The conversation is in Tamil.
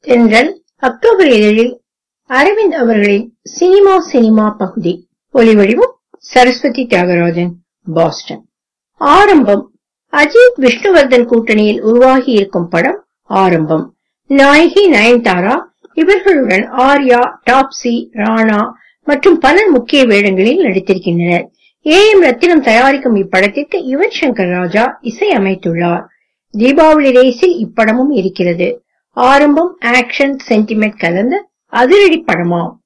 தென்றல் அக்டோபர் இதழில் அரவிந்த் அவர்களின் சினிமா சினிமா பகுதி ஒலிவடிவம் சரஸ்வதி தியாகராஜன் பாஸ்டன் ஆரம்பம் அஜித் விஷ்ணுவர்தன் கூட்டணியில் உருவாகி இருக்கும் படம் ஆரம்பம் நாயகி நயன்தாரா இவர்களுடன் ஆர்யா டாப்சி ராணா மற்றும் பலர் முக்கிய வேடங்களில் நடித்திருக்கின்றனர் ஏ எம் ரத்தினம் தயாரிக்கும் இப்படத்திற்கு யுவன் சங்கர் ராஜா இசை அமைத்துள்ளார் தீபாவளி ரேஸில் இப்படமும் இருக்கிறது ஆரம்பம் ஆக்ஷன் சென்டிமெண்ட் கலந்த அதிரடி படமாம்